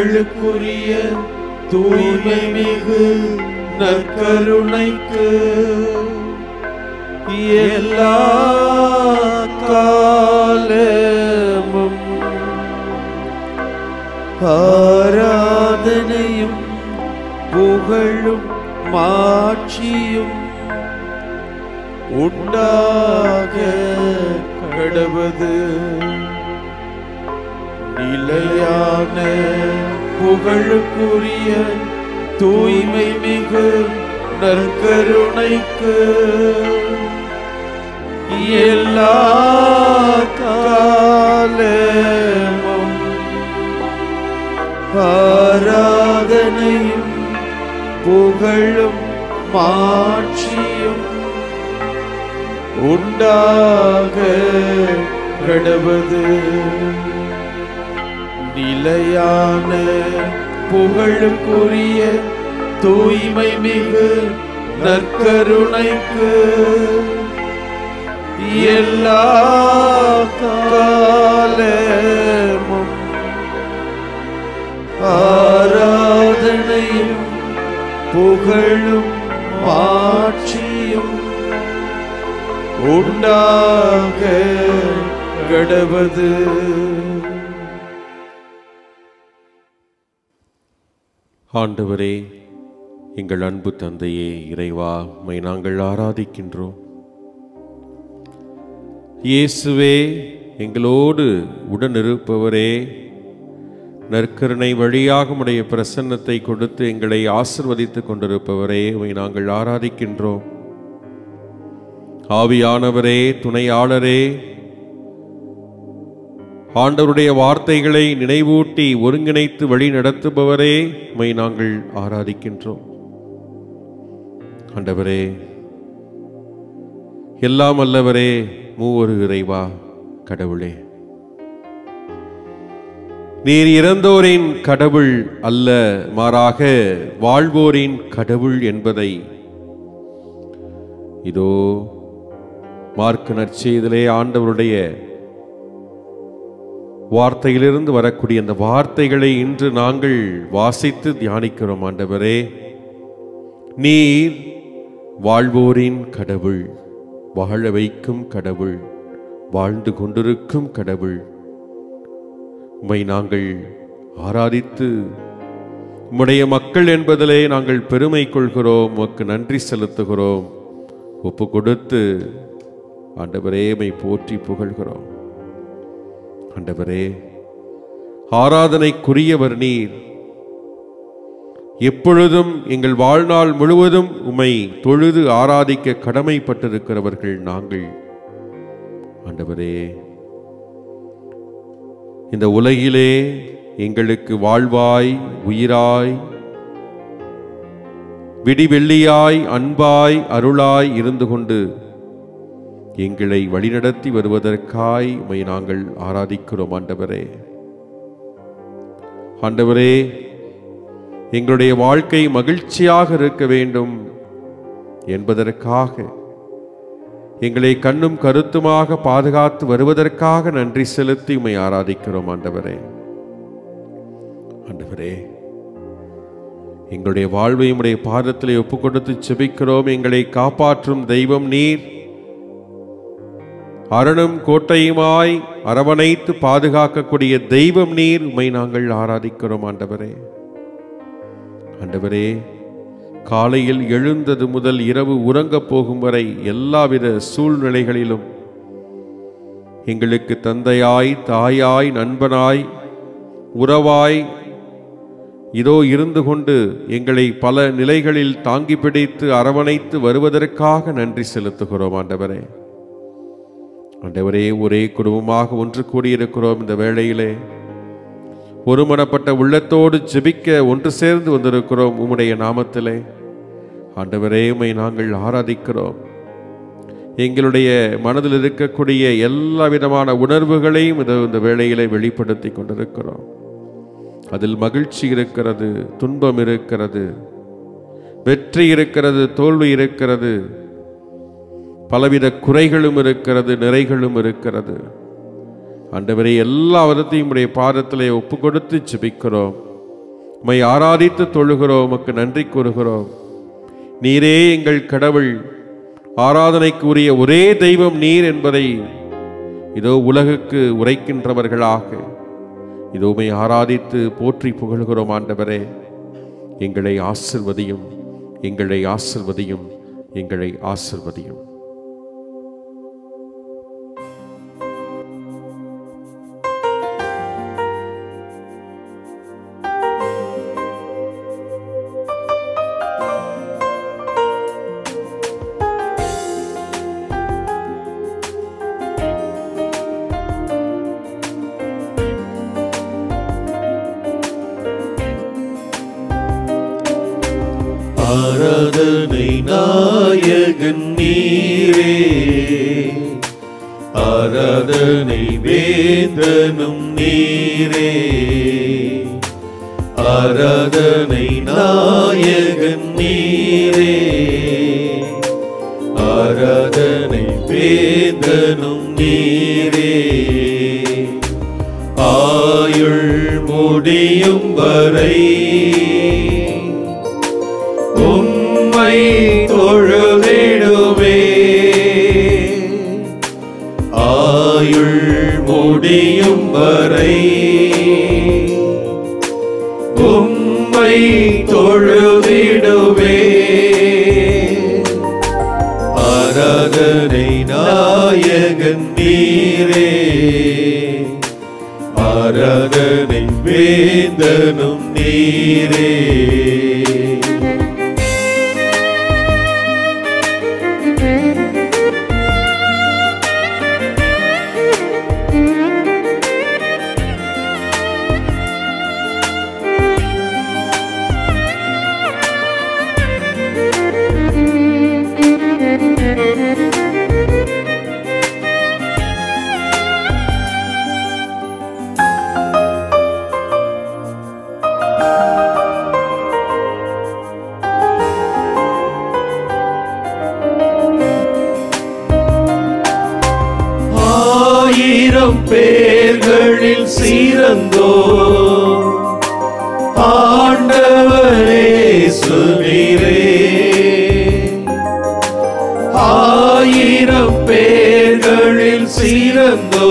புகழுக்குரிய தூய்மை மிகு நற்கருணைக்கு எல்லா காலமும் ஆராதனையும் புகழும் மாட்சியும் உண்டாக கடவது நிலையான புகழுக்குரிய தூய்மை மிகு நற்கருணைக்கு எல்லா காலமும் ஆராதனையும் புகழும் மாட்சியும் உண்டாக கடவது நிலையான புகழுக்குரிய தூய்மை மிகு நற்கருணைக்கு எல்லா காலமும் ஆராதனையும் புகழும் மாட்சியும் உண்டாக கடவது ஆண்டவரே எங்கள் அன்பு தந்தையே இறைவா உம்மை நாங்கள் ஆராதிக்கின்றோம் இயேசுவே எங்களோடு உடனிருப்பவரே நற்கருணை வழியாக உடைய பிரசன்னத்தை கொடுத்து எங்களை ஆசிர்வதித்துக் கொண்டிருப்பவரே உம்மை நாங்கள் ஆராதிக்கின்றோம் ஆவியானவரே துணையாளரே ஆண்டவருடைய வார்த்தைகளை நினைவூட்டி ஒருங்கிணைத்து வழி நடத்துபவரே உம்மை நாங்கள் ஆராதிக்கின்றோம் ஆண்டவரே எல்லாம் அல்லவரே மூவரு இறைவா கடவுளே நீர் இறந்தோரின் கடவுள் அல்ல மாறாக வாழ்வோரின் கடவுள் என்பதை இதோ மார்க்கு நற்செய்திலே ஆண்டவருடைய வார்த்தையிலிருந்து வரக்கூடிய அந்த வார்த்தைகளை இன்று நாங்கள் வாசித்து தியானிக்கிறோம் ஆண்டவரே நீர் வாழ்வோரின் கடவுள் வாழ வைக்கும் கடவுள் வாழ்ந்து கொண்டிருக்கும் கடவுள் உம்மை நாங்கள் ஆராதித்து உம்முடைய மக்கள் என்பதிலே நாங்கள் பெருமை கொள்கிறோம் உமக்கு நன்றி செலுத்துகிறோம் ஒப்பு கொடுத்து ஆண்டவரே உம்மை போற்றி புகழ்கிறோம் ஆண்டவரே ஆராதனைக்குரியவர் நீர் எப்பொழுதும் எங்கள் வாழ்நாள் முழுவதும் உம்மை தொழுது ஆராதிக்க கடமைப்பட்டிருக்கிறவர்கள் நாங்கள் ஆண்டவரே இந்த உலகிலே எங்களுக்கு வாழ்வாய் உயிராய் விடிவெள்ளியாய் அன்பாய் அருளாய் இருந்து கொண்டு எங்களை வழிநடத்தி வருவதற்காய் உம்மை நாங்கள் ஆராதிக்கிறோம் ஆண்டவரே ஆண்டவரே எங்களுடைய வாழ்க்கை மகிழ்ச்சியாக இருக்க வேண்டும் என்பதற்காக எங்களை கண்ணும் கருத்துமாக பாதுகாத்து வருவதற்காக நன்றி செலுத்தி உம்மை ஆராதிக்கிறோம் ஆண்டவரே ஆண்டவரே எங்களுடைய வாழ்வை உம்முடைய பாதத்திலே ஒப்புக் கொடுத்து செபிக்கிறோம் எங்களை காப்பாற்றும் தெய்வம் நீர் அரணும் கோட்டையுமாய் அரவணைத்து பாதுகாக்கக்கூடிய தெய்வம் நீர் உம்மை நாங்கள் ஆராதிக்கிறோம் ஆண்டவரே ஆண்டவரே காலையில் எழுந்தது முதல் இரவு உறங்கப் போகும் வரை எல்லாவித சூழ்நிலைகளிலும் எங்களுக்கு தந்தையாய் தாயாய் நண்பனாய் உறவாய் இதோ இருந்து கொண்டு எங்களை பல நிலைகளில் தாங்கி பிடித்து அரவணைத்து வருவதற்காக நன்றி செலுத்துகிறோம் ஆண்டவரே ஆண்டவரே ஒரே குடும்பமாக ஒன்று கூடியிருக்கிறோம் இந்த வேளையிலே ஒருமனப்பட்ட உள்ளத்தோடு ஜெபிக்க ஒன்று சேர்ந்து வந்திருக்கிறோம் உம்முடைய நாமத்திலே ஆண்டவரே உம்மை நாங்கள் ஆராதிக்கிறோம் எங்களுடைய மனதில் இருக்கக்கூடிய எல்லா விதமான உணர்வுகளையும் இது இந்த வேளையிலே வெளிப்படுத்தி கொண்டிருக்கிறோம் அதில் மகிழ்ச்சி இருக்கிறது துன்பம் இருக்கிறது வெற்றி இருக்கிறது தோல்வி இருக்கிறது பலவித குறைகளும் இருக்கிறது நிறைகளும் இருக்கிறது ஆண்டவரே எல்லா விதத்தையும் உடைய பாதத்திலே ஒப்பு கொடுத்து ஜெபிக்கிறோம் உம்மை ஆராதித்து தொழுகிறோம் உமக்கு நன்றி கூறுகிறோம் நீரே எங்கள் கடவுள் ஆராதனைக்கு உரிய ஒரே தெய்வம் நீர் என்பதை இதோ உலகுக்கு உரைக்கின்றவர்களாக இதோ உம்மை ஆராதித்து போற்றி புகழ்கிறோம் ஆண்டவரே எங்களை ஆசிர்வதியும் எங்களை ஆசிர்வதியும் எங்களை ஆசிர்வதியும் ஆராதனை நாயகன் நீரே ஆராதனை வேந்தனும் நீரே ஆராதனை நாயகன் நீரே ஆராதனை வேந்தனும் நீரே ஆயுள் முடியும் வரை உம்மை தொழுதிடுவே ஆயுள் முடியும் வரை உம்மை தொழுதிடுவே ஆராதனை நாயகன் நீரே ஆராதனை வேந்தனும் நீரே ஆயிரம் பேர்களில் சிறந்தோ ஆண்டவரே சுவீரே ஆயிரம் பேர்களில் சிறந்தோ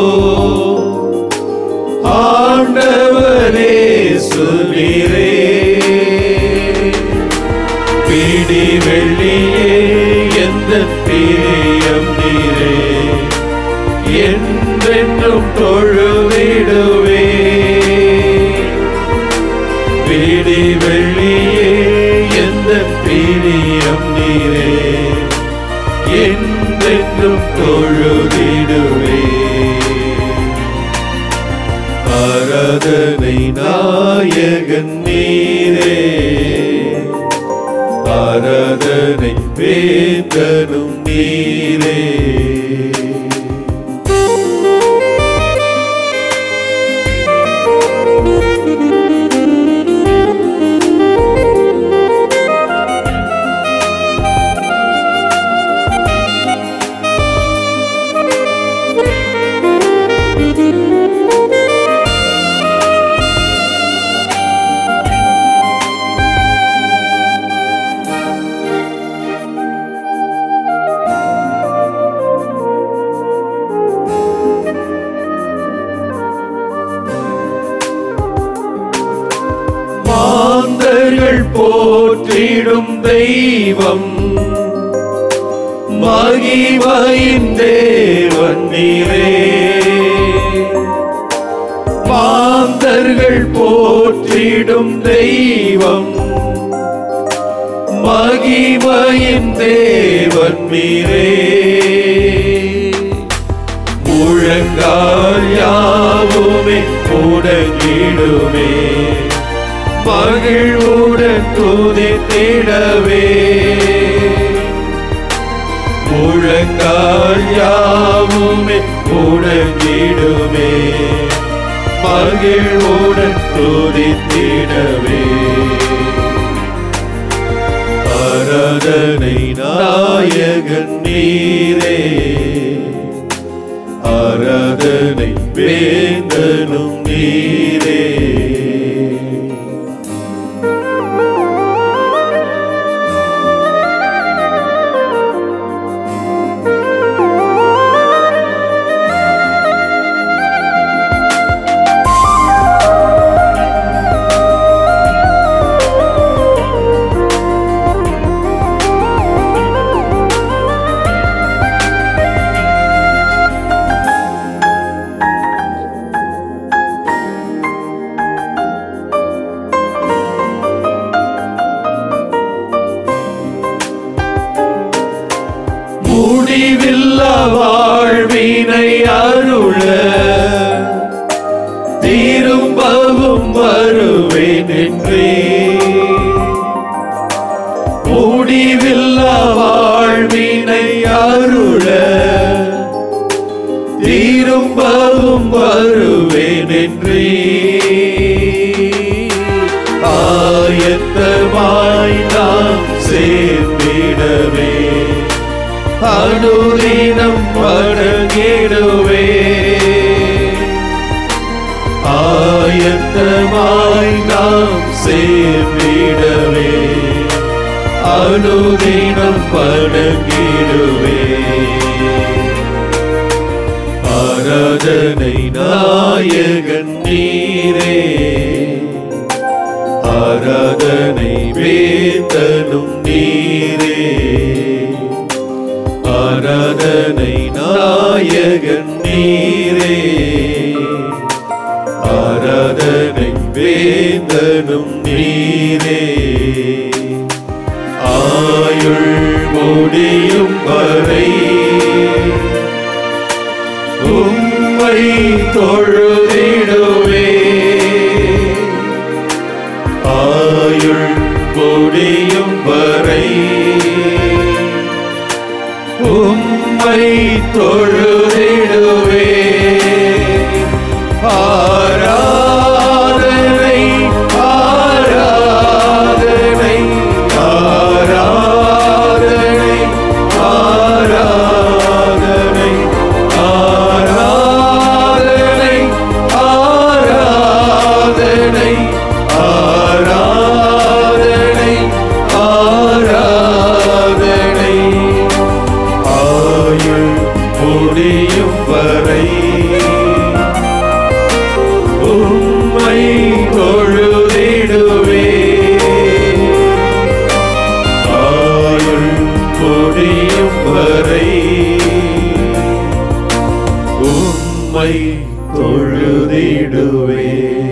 ஆண்டவரே சுவீரே பிடி வெள்ளியே எந்த பிரியம் நீரே என்றென்றும் தொழுவிடுவே பிடி வெள்ளியே எந்த பிரியம் நீரே என்றென்றும் தொழுவிடுவே ஆராதனை நாயகன் நீரே ஆராதனை வேந்தனும் நீரே மாந்தர்கள் போற்றிடும் தெய்வம் மகிமையின் தேவன் நீரே மாந்தர்கள் போற்றிடும் தெய்வம் மகிமையின் தேவன் நீரே முழங்கால் யாவுமே முடங்கிடுமே மகிழ்வுடன் துதித்திடவே முழங்கால் யாவுமே முடங்கிடுமே மகிழ்வுடன் துதித்திடவே ஆராதனை நாயகன் நீரே ஆராதனை வேந்தனும் நீரே திரும்பவும் வருவேன் என்றே முடிவில்லா வாழ்வினை அருள திரும்பவும் வருவேன் என்றே ஆயத்தமாய் நாம் சேர்ந்திடவே அனுதினம் வணங்கிடுவே ஆயத்தமாய் நாம் சேர்ந்திடவே அனுதினம் வணங்கிடுவே ஆராதனை நாயகன் நீரே ஆராதனை வேந்தனும் நீரே ஆராதனை நாயகன் நீரே ஆராதனை வேந்தனும் நீரே ஆயுள் முடியும் வரை உம்மை தொழுதிடுவே ஆயுள் முடியும் வரை உம்மை தொழுதிடுவே ஆராதனை ஆராதனை ஆராதனை ஆராதனை ஆராதனை ஆராதனை ஆராதனை ஆராதனை ஆயுள் முடியும் வரை உம்மை தொழுதிடுவே ஆயுள் முடியும் வரை உம்மை தொழுதிடுவே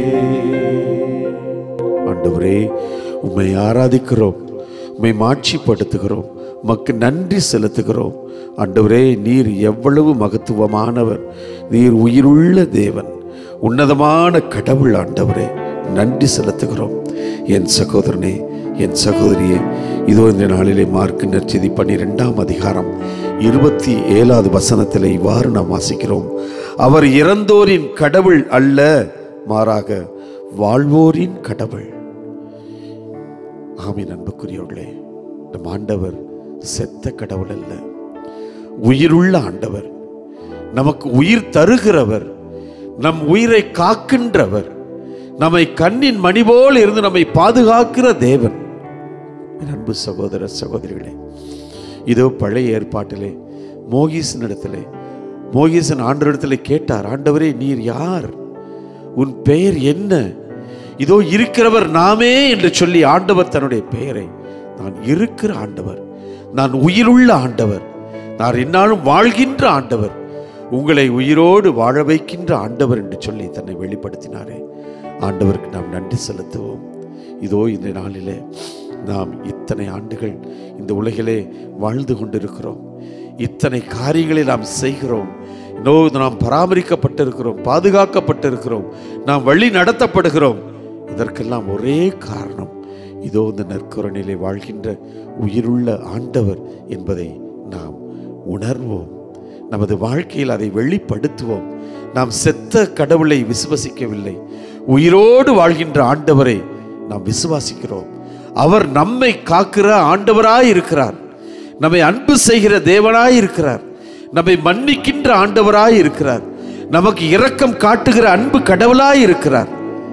ஆண்டவரே உம்மை ஆராதிக்கிறோம் உம்மை மாட்சிப்படுத்துகிறோம் உமக்கு நன்றி செலுத்துகிறோம் ஆண்டவரே நீர் எவ்வளவு மகத்துவமானவர் நீர் உயிருள்ள தேவன் உன்னதமான கடவுள் ஆண்டவரே நன்றி செலுத்துகிறோம் என் சகோதரனே என் சகோதரியே இதோ இந்த நாளிலே மார்க்கு நற்செய்தி பன்னிரெண்டாம் அதிகாரம் இருபத்தி ஏழாவது வசனத்தில் இவ்வாறு நாம் வாசிக்கிறோம் அவர் இறந்தோரின் கடவுள் அல்ல மாறாக வாழ்வோரின் கடவுள் ஆமீன் அன்புக்குரியவர்களே நம் ஆண்டவர் செத்த கடவுள் அல்ல உயிருள்ள ஆண்டவர் நமக்கு உயிர் தருகிறவர் நம் உயிரை காக்கின்றவர் நம்மை கண்ணின் மணி போல் இருந்து நம்மை பாதுகாக்கிற தேவன் என் அன்பு சகோதர சகோதரிகளே இதோ பழைய ஏற்பாட்டிலே மோகிசன் இடத்திலே மோகிசன் ஆண்டவரிடத்திலே கேட்டார் ஆண்டவரே நீர் யார் உன் பெயர் என்ன இதோ இருக்கிறவர் நாமே என்று சொல்லி ஆண்டவர் தன்னுடைய பெயரை நான் இருக்கிற ஆண்டவர் நான் உயிருள்ள ஆண்டவர் நான் என்னாலும் வாழ்கின்ற ஆண்டவர் உங்களை உயிரோடு வாழ வைக்கின்ற ஆண்டவர் என்று சொல்லி தன்னை வெளிப்படுத்தினாரே ஆண்டவருக்கு நாம் நன்றி செலுத்துவோம் இதோ இந்த நாளிலே நாம் இத்தனை ஆண்டுகள் இந்த உலகிலே வாழ்ந்து கொண்டிருக்கிறோம் இத்தனை காரியங்களை நாம் செய்கிறோம் நோ நாம் பராமரிக்கப்பட்டிருக்கிறோம் பாதுகாக்கப்பட்டிருக்கிறோம் நாம் வழி நடத்தப்படுகிறோம் இதற்கெல்லாம் ஒரே காரணம் இதோ இந்த நற்கரணிலே வாழ்கின்ற உயிருள்ள ஆண்டவர் என்பதை நாம் உணர்வோம் நமது வாழ்க்கையில் அதை வெளிப்படுத்துவோம் நாம் செத்த கடவுளை விசுவசிக்கவில்லை உயிரோடு வாழ்கின்ற ஆண்டவரை நாம் விசுவாசிக்கிறோம் அவர் நம்மை காக்கிற ஆண்டவராய் இருக்கிறார் நம்மை அன்பு செய்கிற தேவனாய் இருக்கிறார் நம்மை மன்னிக்கின்ற ஆண்டவராய் இருக்கிறார் நமக்கு இரக்கம் காட்டுகிற அன்பு கடவுளாய் இருக்கிறார்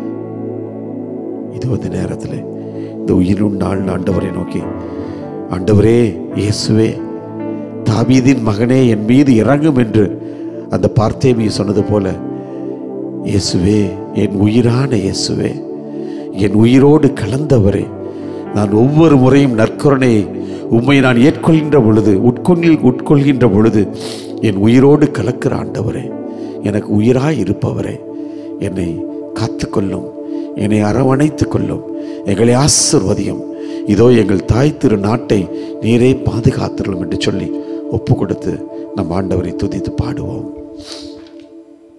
இது இந்த நேரத்தில் இந்த உயிரும் நாள் ஆண்டவரை நோக்கி ஆண்டவரே இயேசுவே தாவீதின் மகனே என் மீது இறங்கும் என்று அந்த பார்த்தேமி சொன்னது போல இயேசுவே என் உயிரான இயேசுவே என் உயிரோடு கலந்தவரே நான் ஒவ்வொரு முறையும் நற்கருணையை உம்மை நான் ஏற்கொள்கின்ற பொழுது உட்கொள்கில் உட்கொள்கின்ற பொழுது என் உயிரோடு கலக்கிற ஆண்டவரே எனக்கு உயிராய் இருப்பவரே என்னை காத்துக்கொள்ளும் என்னை அரவணைத்துக் கொள்ளும் எங்களை ஆசிர்வதியும் இதோ எங்கள் தாய் திரு நாட்டை நீரே பாதுகாத்துள்ளும் என்று சொல்லி ஒப்பு கொடுத்து நம் ஆண்டவரை துதித்து பாடுவோம்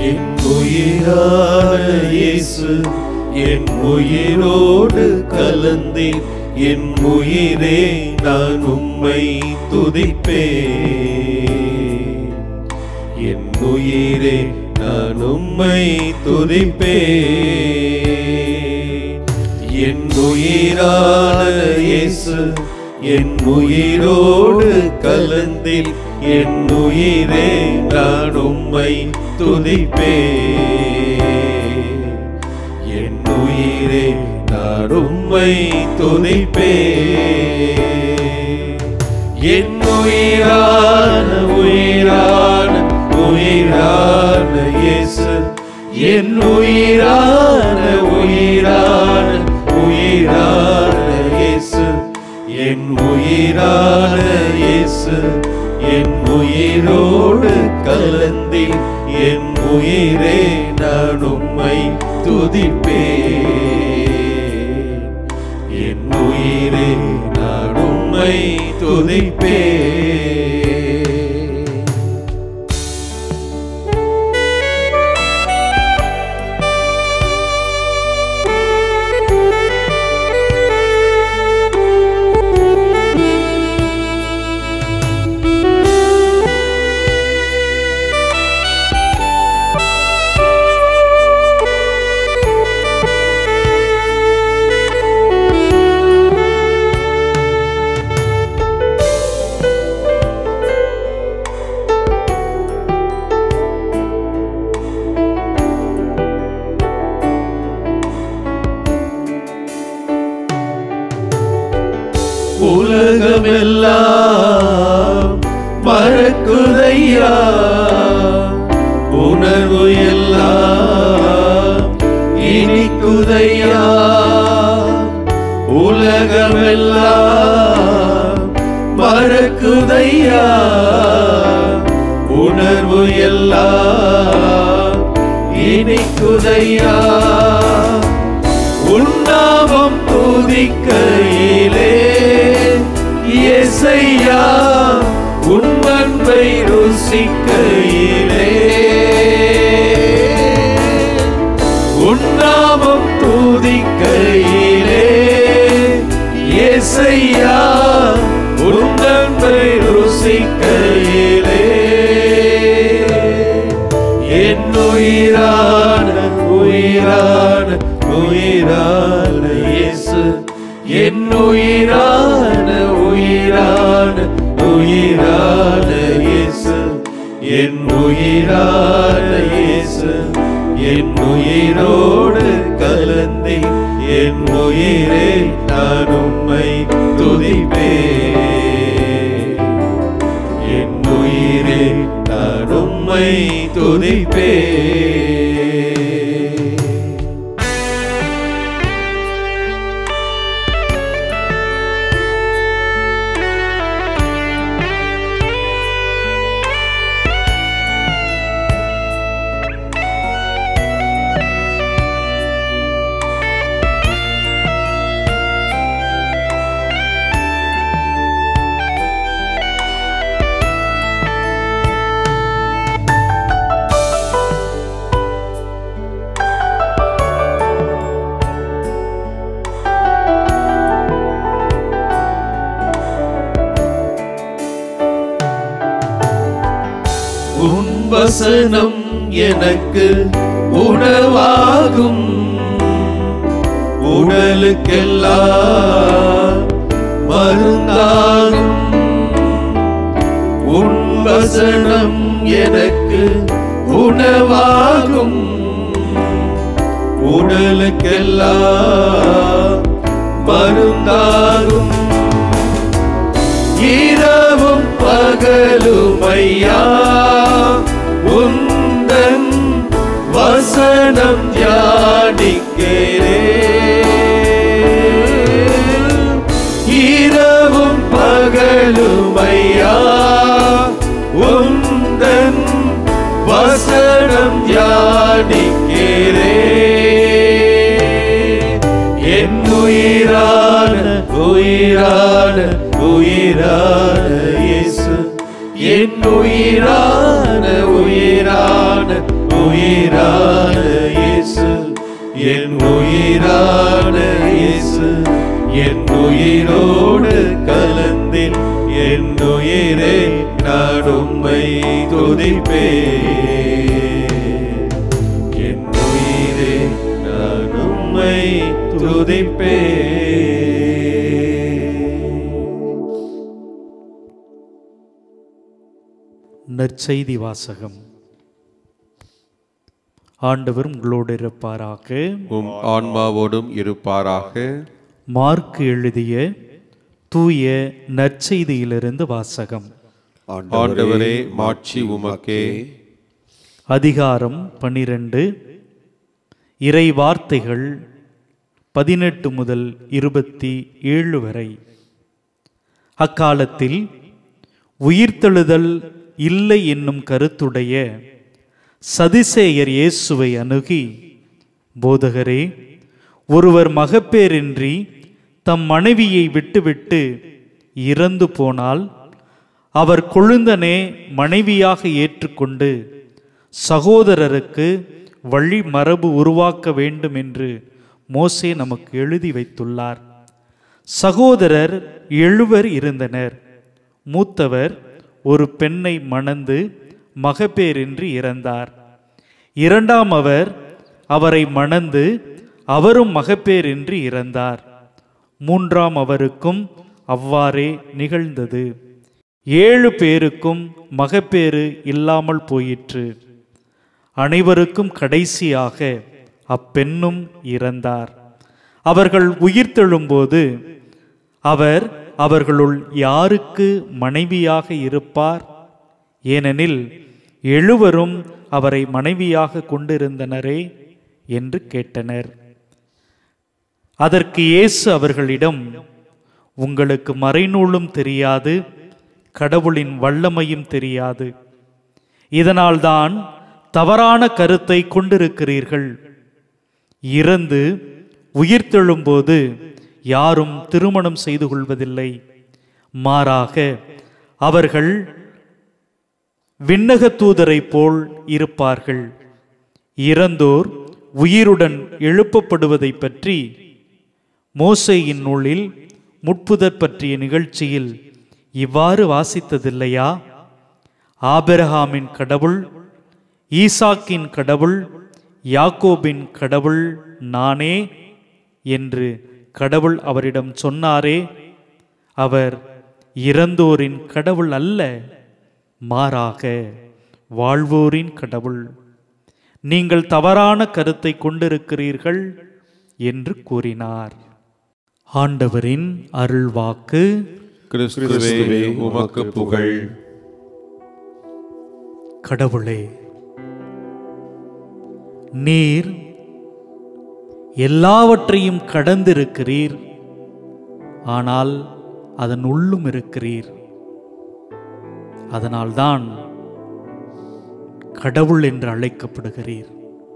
என் உயிரான இயேசு என் உயிரோடு கலந்தேன் என் உயிரே நான் உம்மை துதிப்பேன் என் உயிரே நான் உம்மை துதிப்பேன் என் உயிரான இயேசு என் உயிரோடு கலந்தில் என் உயிரே நான் உம்மை துதிப்பேன் என் உயிரே நான் உம்மை துதிப்பேன் என் உயிரான உயிரான உயிரான இயேசு என் உயிரான உயிரான உயிரான இயேசு என் உயிரான இயேசு என் உயிரோடு கலந்தி என் உயிரே நான் உம்மை துதிப்பேன் என் உயிரே நான் உம்மை துதிப்பேன் உலகமெல்லாம் மறக்குதையா உணர்வு எல்லாம் இனிக்குதையா உலகமெல்லாம் மறக்குதையா உணர்வு எல்லாம் இனிக்குதையா உன்னாமம் துதிக்கையிலே இயேசையா உன் அன்பை ருசிக்கையிலே உன்னாமம் துதிக்கையிலே இயேசையா உன் அன்பை ருசிக்கையிலே என் உயிரான உயிரான உயிரான இயேசு என் உயிரான உயிரான உயிரான இயேசு என் உயிரான இயேசு என் உயிரோடு கலந்தி என் உயிரே நான் உம்மை துதிப்பேன் என் உயிரே நான் உம்மை துதிப்பேன் உன் வசனம் எனக்கு உணவாகும் உடலுக்கெல்லாம் மருந்தாகும் உன் வசனம் எனக்கு உணவாகும் உடலுக்கெல்லாம் மருந்தாகும் இரவும் பகலுமையா உந்தன் வசனம் தியானிக்கிறே இரவும் பகலுமையா உந்தன் வசனம் தியானிக்கிறே என் உயிரான உயிரான உயிரான இயேசு என் உயிரான உயிரான உயிரான இயேசு என் உயிரான இயேசு என் உயிரோடு கலந்தில் என் உயிரே நான் உம்மை துதிப்பேன் என் உயிரே நான் உம்மை துதிப்பேன் நற்செய்தி வாசகம் ஆண்டவர் உங்களோடு இருப்பாராக உம் ஆன்மாவோடும் இருப்பாராக மார்க் எழுதிய தூய நற்செய்தியிலிருந்து வாசகம் ஆண்டவரே மாட்சி உமக்கே அதிகாரம் பனிரெண்டு இறை வார்த்தைகள் பதினெட்டு முதல் இருபத்தி ஏழு வரை அக்காலத்தில் உயிர்த்தெழுதல் இல்லை என்னும் கருத்துடைய சதிசேயர் இயேசுவை அணுகி போதகரே ஒருவர் மகப்பேரின்றி தம் மனைவியை விட்டுவிட்டு இறந்து போனால் அவர் கொழுந்தனே மனைவியாக ஏற்றுக்கொண்டு சகோதரருக்கு வழி மரபு உருவாக்க வேண்டும் என்று மோசே நமக்கு எழுதி வைத்துள்ளார் சகோதரர் எழுவர் இருந்தனர் மூத்தவர் ஒரு பெண்ணை மணந்து மகப்பேரின்றி இறந்தார் இரண்டாம் அவர் அவரை மணந்து அவரும் மகப்பேரின்றி இறந்தார் மூன்றாம் அவருக்கும் அவ்வாறே நிகழ்ந்தது ஏழு பேருக்கும் மகப்பேறு இல்லாமல் போயிற்று அனைவருக்கும் கடைசியாக அப்பெண்ணும் இறந்தார் அவர்கள் உயிர்த்தெழும்போது அவர் அவர்களுள் யாருக்கு மனைவியாக இருப்பார் ஏனெனில் எழுவரும் அவரை மனைவியாக கொண்டிருந்தனரே என்று கேட்டனர் அதற்கு இயேசு அவர்களிடம் உங்களுக்கு மறைநூலும் தெரியாது கடவுளின் வல்லமையும் தெரியாது இதனால்தான் தவறான கருத்தை கொண்டிருக்கிறீர்கள் இறந்து உயிர்த்தெழும்போது யாரும் திருமணம் செய்து கொள்வதில்லை மாறாக அவர்கள் விண்ணக தூதரை போல் இருப்பார்கள் இறந்தோர் உயிருடன் எழுப்பப்படுவதை பற்றி மோசேயின் நூலில் முட்புதர் பற்றிய நிகழ்ச்சியில் இவ்வாறு வாசித்ததில்லையா ஆபிரகாமின் கடவுள் ஈசாக்கின் கடவுள் யாக்கோபின் கடவுள் நானே என்று கடவுள் அவரிடம் சொன்னாரே அவர் இறந்தோரின் கடவுள் அல்ல மாறாக வாழ்வோரின் கடவுள் நீங்கள் தவறான கருத்தை கொண்டிருக்கிறீர்கள் என்று கூறினார் ஆண்டவரின் அருள்வாக்கு கிறிஸ்துவே உமக்கு புகழ் கடவுளே நீர் எல்லாவற்றையும் கடந்திருக்கிறீர் ஆனால் அதன் உள்ளும் இருக்கிறீர் அதனால்தான் கடவுள் என்று அழைக்கப்படுகிறீர்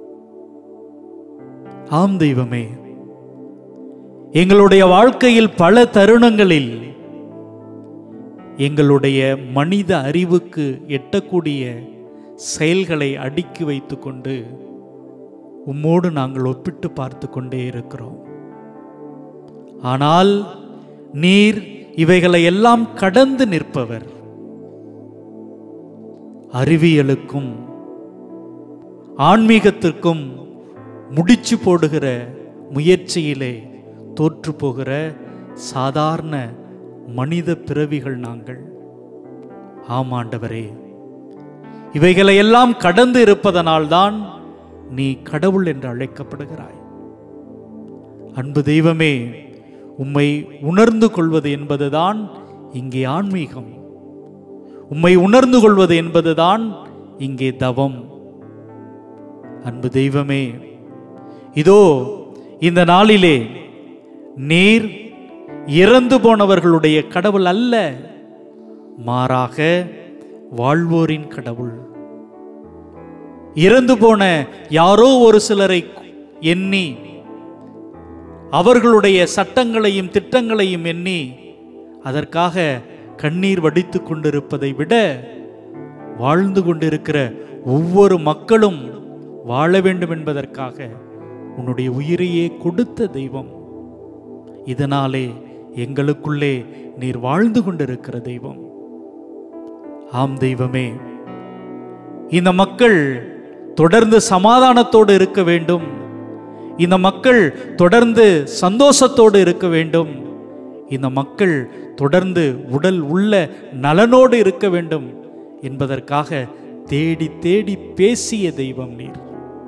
ஆம் தெய்வமே எங்களுடைய வாழ்க்கையில் பல தருணங்களில் எங்களுடைய மனித அறிவுக்கு எட்டக்கூடிய செயல்களை அடுக்கி வைத்துக்கொண்டு உம்மோடு நாங்கள் ஒப்பிட்டு பார்த்து கொண்டே இருக்கிறோம் ஆனால் நீர் இவைகளை எல்லாம் கடந்து நிற்பவர் அறிவியலுக்கும் ஆன்மீகத்திற்கும் முடிச்சு போடுகிற முயற்சியிலே தோற்று போகிற சாதாரண மனித பிறவிகள் நாங்கள் ஆமாண்டவரே இவைகளை எல்லாம் கடந்து இருப்பதனால்தான் நீ கடவுள் என்று அழைக்கப்படுகிறாய் அன்பு தெய்வமே உம்மை உணர்ந்து கொள்வது என்பதுதான் இங்கே ஆன்மீகம் உம்மை உணர்ந்து கொள்வது என்பதுதான் இங்கே தவம் அன்பு தெய்வமே இதோ இந்த நாளிலே நீர் இறந்து போனவர்களுடைய கடவுள் அல்ல மாறாக வாழ்வோரின் கடவுள் இறந்து போன யாரோ ஒரு சிலரை எண்ணி அவர்களுடைய சட்டங்களையும் திட்டங்களையும் எண்ணி அதற்காக கண்ணீர் வடித்து கொண்டிருப்பதை விட வாழ்ந்து கொண்டிருக்கிற ஒவ்வொரு மக்களும் வாழ வேண்டும் என்பதற்காக உன்னுடைய உயிரையே கொடுத்த தெய்வம் இதனாலே எங்களுக்குள்ளே நீர் வாழ்ந்து கொண்டிருக்கிற தெய்வம் ஆம் தெய்வமே இந்த மக்கள் தொடர்ந்து சமாதானத்தோடு இருக்க வேண்டும் இந்த மக்கள் தொடர்ந்து சந்தோஷத்தோடு இருக்க வேண்டும் இந்த மக்கள் தொடர்ந்து உடல் உள்ள நலனோடு இருக்க வேண்டும் என்பதற்காக தேடி தேடி பேசிய தெய்வம் நீர்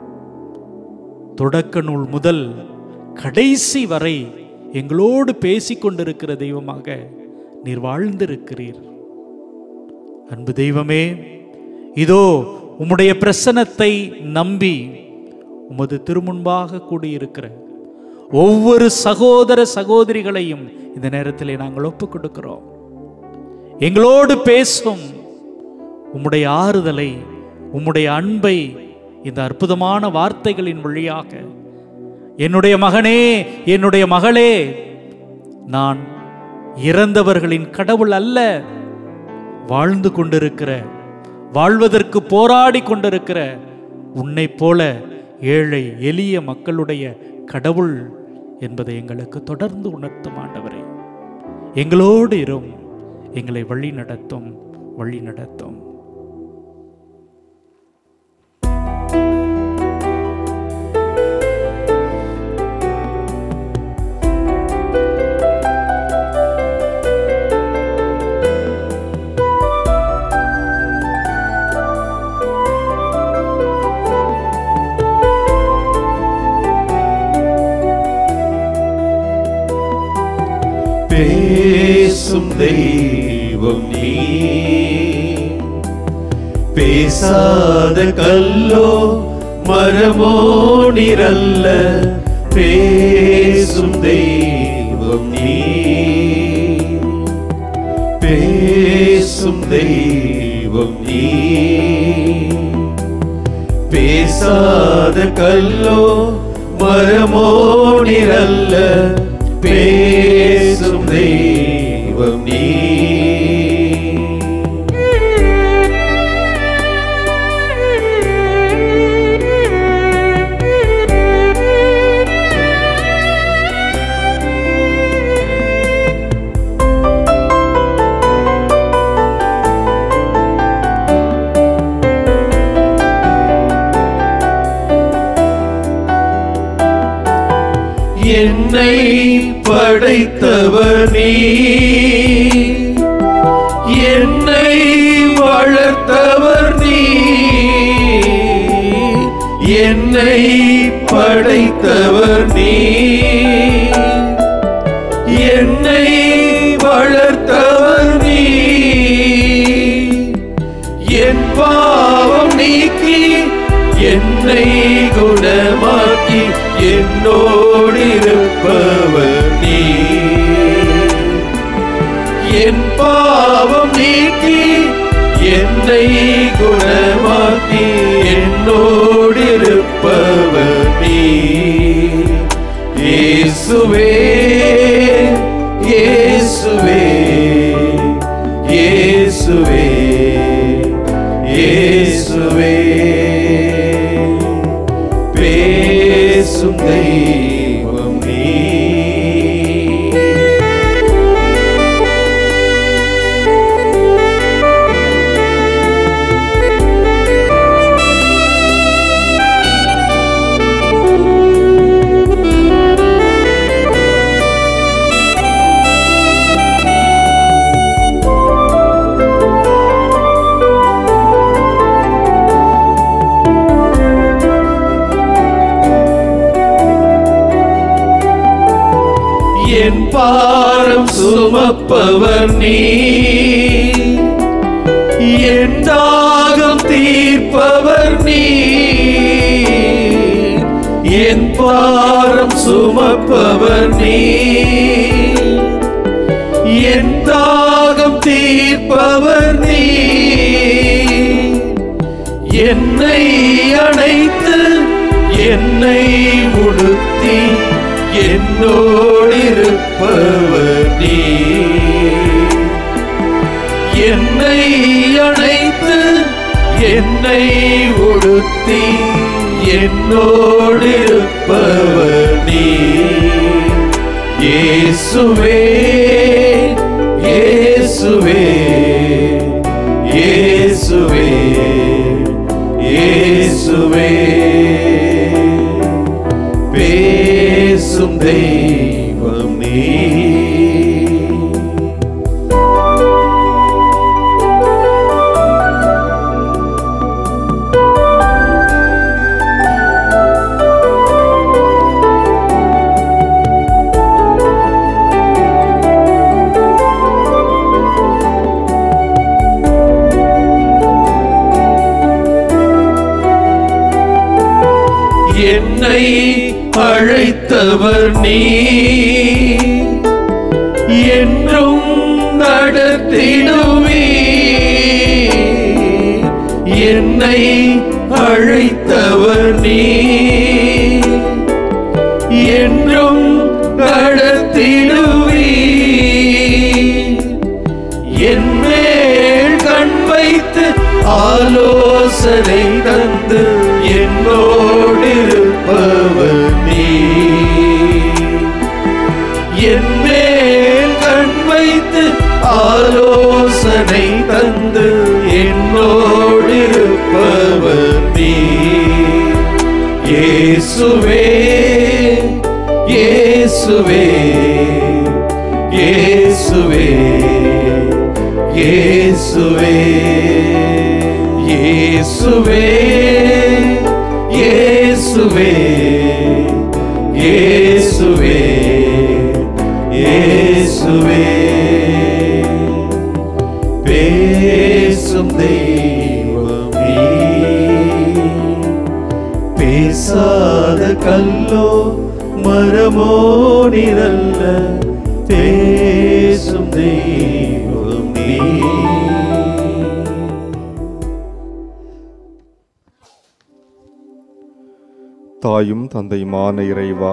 தொடக்க நூல் முதல் கடைசி வரை எங்களோடு பேசிக் கொண்டிருக்கிற தெய்வமாக நீர் வாழ்ந்திருக்கிறீர் அன்பு தெய்வமே இதோ உம்முடைய பிரசனத்தை நம்பி உமது திருமுன்பாக கூடியிருக்கிற ஒவ்வொரு சகோதர சகோதரிகளையும் இந்த நேரத்திலே நாங்கள் ஒப்புக் கொடுக்கிறோம் எங்களோடு பேசும் உம்முடைய ஆறுதலை உம்முடைய அன்பை இந்த அற்புதமான வார்த்தைகளின் வழியாக என்னுடைய மகனே என்னுடைய மகளே நான் இறந்தவர்களின் கடவுள் அல்ல வாழ்ந்து கொண்டிருக்கிற வாழ்வதற்கு போராடி கொண்டிருக்கிற உன்னை போல ஏழை எளிய மக்களுடைய கடவுள் என்பதை எங்களுக்கு தொடர்ந்து உணர்த்தும் ஆண்டவரே எங்களோடு இரும் எங்களை வழி நடத்தும் வழி நடத்தும் பேசும் தெய்வம் நீ பேசாத கல்லோ மரமோ நிரல்ல பேசும் தெய்வம் நீ பேசும் தெய்வம் நீ பேசாத கல்லோ மரமோ நிரல்ல பேசும் தெய்வம் நீ என்னை படைத்தவர் நீ என்னை வளர்த்தவர் நீ என்னை படைத்தவர் நீ என்னை வளர்த்தவர் நீ என் பாவம் நீக்கி என்னை குணமாக்கி என்னோடு இருப்பவர் நீ என் பாவம் நீக்கி என்னை குணமாக்கி என்னோடு இருப்பவர் நீ இயேசுவே இயேசுவே இயேசுவே இயேசுவே பேசும் தெய்வம் நீ என் பாரம் சுமப்பவர் நீ என் தாகம் தீர்ப்பவர் நீ என் பாரம் சுமப்பவர் நீ என் தாகம் தீர்ப்பவர் நீ என்னை அணைத்து என்னை உடுத்தி என்னோடு இருப்பவர் நீ என்னை அணைத்து என்னை உடுத்தி என்னோடிருப்பவர் நீ இயேசுவே இயேசுவே இயேசுவே இயேசுவே பேசும் தெய்வம் நீ என்னை அழைத்தவர் நீ என்றும் நடத்திடுவே என்னை அழைத்தவர் நீ என்றும் நடத்திடுவே என் மேல் கண் வைத்து ஆலோசனை தந்து என்னோடிருப்பவர் நீ என் மேல் கண் வைத்து ஆலோசனை தந்து என்னோடிருப்பவர் நீ இயேசுவே இயேசுவே இயேசுவே இயேசுவே இயேசுவே இயேசுவே இயேசுவே இயேசுவே பேசும் தெய்வம் நீ பேசாத கல்லோ மரமோ நிரல்ல பேசும் தெய்வம் நீ தாயும் தந்தையுமான இறைவா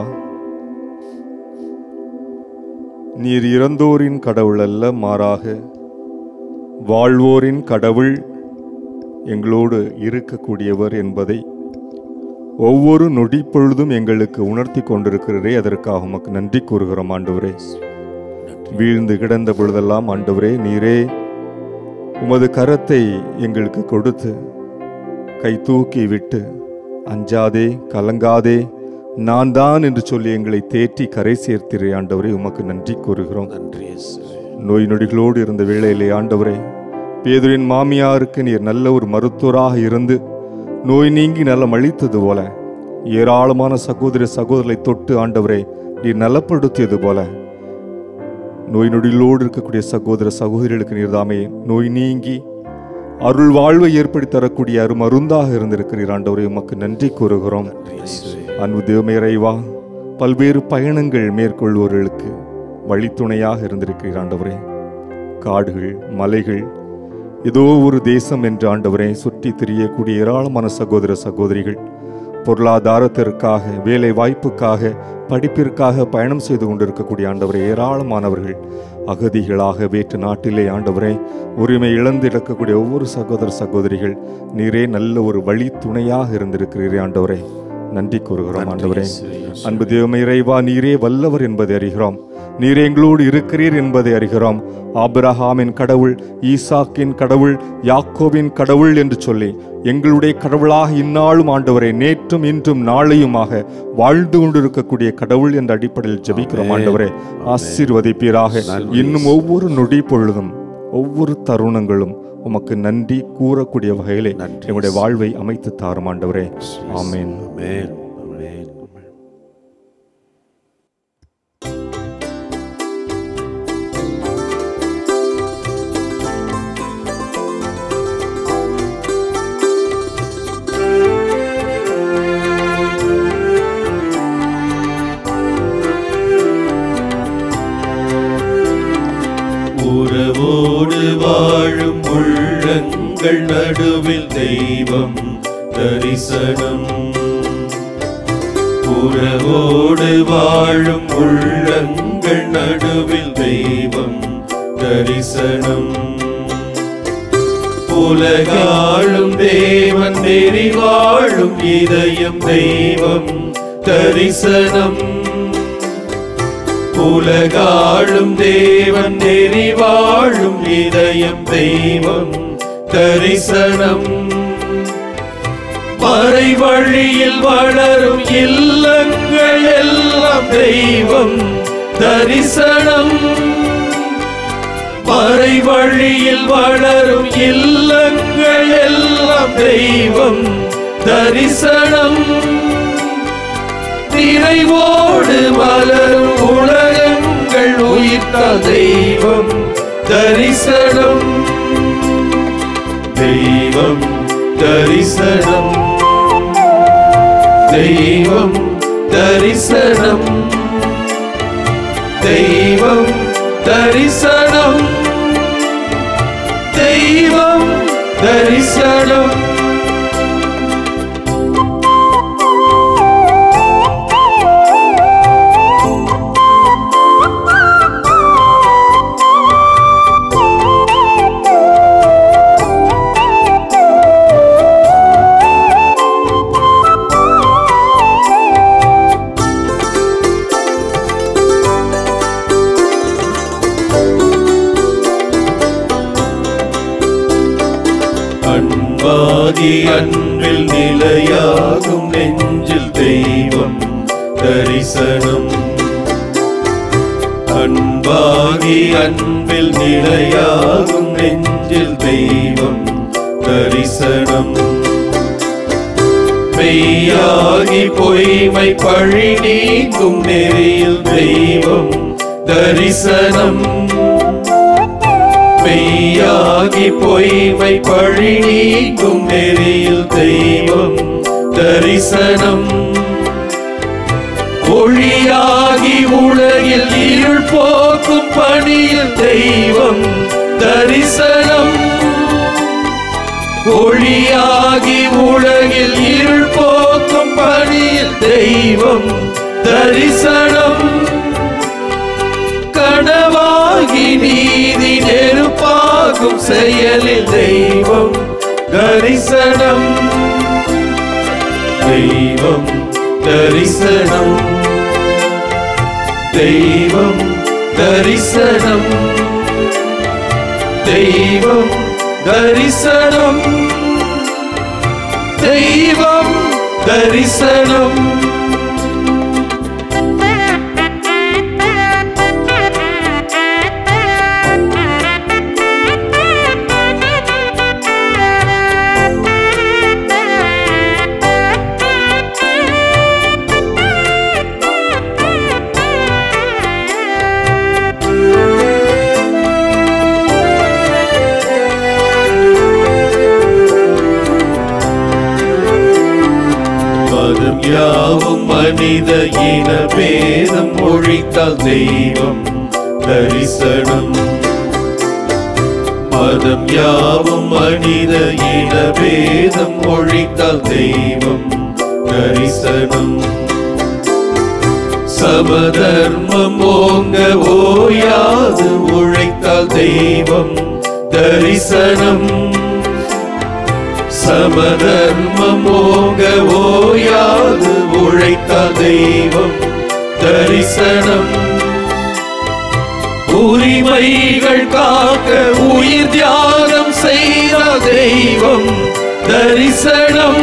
நீர் இறந்தோரின் கடவுள் அல்ல மாறாக வாழ்வோரின் கடவுள் எங்களோடு இருக்கக்கூடியவர் என்பதை ஒவ்வொரு நொடி பொழுதும் எங்களுக்கு உணர்த்தி கொண்டிருக்கிறீரே அதற்காக உமக்கு நன்றி கூறுகிறோம் ஆண்டவரே வீழ்ந்து கிடந்த பொழுதெல்லாம் ஆண்டவரே நீரே உமது கரத்தை எங்களுக்கு கொடுத்து கை தூக்கி விட்டு அஞ்சாதே கலங்காதே நான் தான் என்று சொல்லி எங்களை தேற்றி கரை சேர்த்திரே ஆண்டவரே உமக்கு நன்றி கூறுகிறோம் நன்றி இயேசுவே. நோய் நொடிகளோடு இருந்த வேளையிலே ஆண்டவரே பேதுரின் மாமியாருக்கு நீர் நல்ல ஒரு மருத்துவராக இருந்து நோய் நீங்கி நலம் அளித்தது போல ஏராளமான சகோதர சகோதரரை தொட்டு ஆண்டவரே நீர் நலப்படுத்தியது போல நோய் நொடிகளோடு இருக்கக்கூடிய சகோதர சகோதரிகளுக்கு நீர்தாமே நோய் நீங்கி அருள் வாழ்வை ஏற்படுத்தி தரக்கூடிய அருமருந்தாக இருந்திருக்கிறீர் ஆண்டவரே உமக்கு நன்றி கூறுகிறோம் அன்பு தேவமே இறைவா பல்வேறு பயணங்கள் மேற்கொள்வோர்களுக்கு வழித்துணையாக இருந்திருக்கிறீர் ஆண்டவரே காடுகள் மலைகள் ஏதோ ஒரு தேசம் என்று ஆண்டவரே சுற்றி திரியக்கூடிய ஏராளமான சகோதர சகோதரிகள் பொருளாதாரத்திற்காக வேலை வாய்ப்புக்காக படிப்பிற்காக பயணம் செய்து கொண்டிருக்கக்கூடிய ஆண்டவரே ஏராளமானவர்கள் அகதிகளாக வேற்று நாட்டிலே ஆண்டவரே உரிமை இழந்து இழக்கக்கூடிய ஒவ்வொரு சகோதர சகோதரிகள் நீரே நல்ல ஒரு வழி துணையாக இருந்திருக்கிறீரே ஆண்டவரே நன்றி கூறுகிறோம் ஆண்டவரே அன்பு தேவமை இறைவா நீரே வல்லவர் என்பதை அறிகிறோம் நீர் எங்களோடு இருக்கிறீர் என்பதை அறிகிறோம் ஆபிரஹாமின் கடவுள் ஈசாக்கின் கடவுள் யாக்கோவின் கடவுள் என்று சொல்லி எங்களுடைய கடவுளாக இந்நாளும் ஆண்டவரை நேற்றும் இன்றும் நாளையுமாக வாழ்ந்து கொண்டிருக்கக்கூடிய கடவுள் என்ற அடிப்படையில் ஜெபிக்கிறோம் ஆண்டவரே ஆசீர்வதிப்பீராக இன்னும் ஒவ்வொரு நொடி பொழுதும் ஒவ்வொரு தருணங்களும் உமக்கு நன்றி கூறக்கூடிய வகையிலே எங்களுடைய வாழ்வை அமைத்து தாரும் ஆண்டவரே ஆமென் ஆமென் ஆமென் உறவோடு வாழும் உள்ளங்கள் நடுவில் தெய்வம் தரிசனம் உறவோடு வாழும் உள்ளங்கள் நடுவில் தெய்வம் தரிசனம் உலகாளும் தேவன் நெறி வாழும் இதயம் தெய்வம் தரிசனம் உலகாளும் தேவன் நெறி வாழும் இதயம் தெய்வம் தரிசனம் மறை வழியில் வளரும் இல்லங்கள் எல்லாம் தெய்வம் தரிசனம் மறை வழியில் வளரும் இல்லங்கள் எல்லாம் தெய்வம் தரிசனம் நிறைவோடு மலரும் உலகங்கள் உயிர்த்த தெய்வம் தரிசனம் தெய்வம் தரிசனம் தெய்வம் தரிசனம் தெய்வம் தரிசனம் தெய்வம் தரிசனம் அன்பாகி அன்பில் நிலையாகும் நெஞ்சில் தெய்வம் தரிசனம் அன்பாகி அன்பில் நிலையாகும் நெஞ்சில் தெய்வம் தரிசனம் மெய்யாகி பொய்மை பழி நீக்கும் நெறியில் தெய்வம் தரிசனம் மெய்யாகி பொய்மை பழி நீக்கும் நெறியில் தெய்வம் தரிசனம் ஒளியாகி உலகில் இருள் போக்கும் பணியில் தெய்வம் தரிசனம் ஒளியாகி உலகில் இருள் போக்கும் பணியில் தெய்வம் தரிசனம் கனவாகி நீதி நெருப்பாகும் செயலில் தெய்வம் தரிசனம் தெய்வம் தரிசனம் தெய்வம் தரிசனம் தெய்வம் தரிசனம் தெய்வம் தரிசனம் மதம் யாவும் மனித இன பேதம் ஒழித்தால் தெய்வம் தரிசனம் மதம் யாவும் மனித இன பேதம் ஒழித்தால் தெய்வம் தரிசனம் சமதர்மம் ஓங்க ஓயாது உழைத்தால் தெய்வம் தரிசனம் சமதர்மம் ஓங்க ஓயாது உழைத்தால் தெய்வம் தரிசனம் உரிமைகள் காக்க உயிர் தியாகம் செய்த தெய்வம் தரிசனம்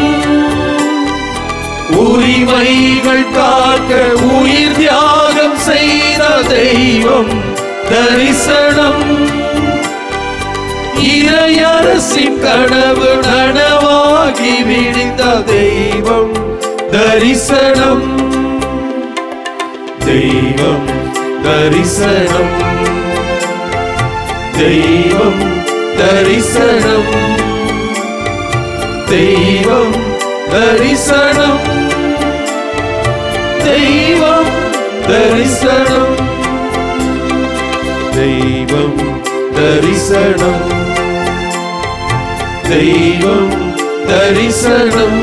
உரிமைகள் காக்க உயிர் தியாகம் செய்த தெய்வம் தரிசனம் இறையரசின் கனவு நனவாகி விழித்த தெய்வம் தரிசனம் தெய்வம் தரிசனம் தெய்வம் தரிசனம் தெய்வம் தரிசனம் தெய்வம் தரிசனம் தெய்வம் தரிசனம் தெய்வம் தரிசனம்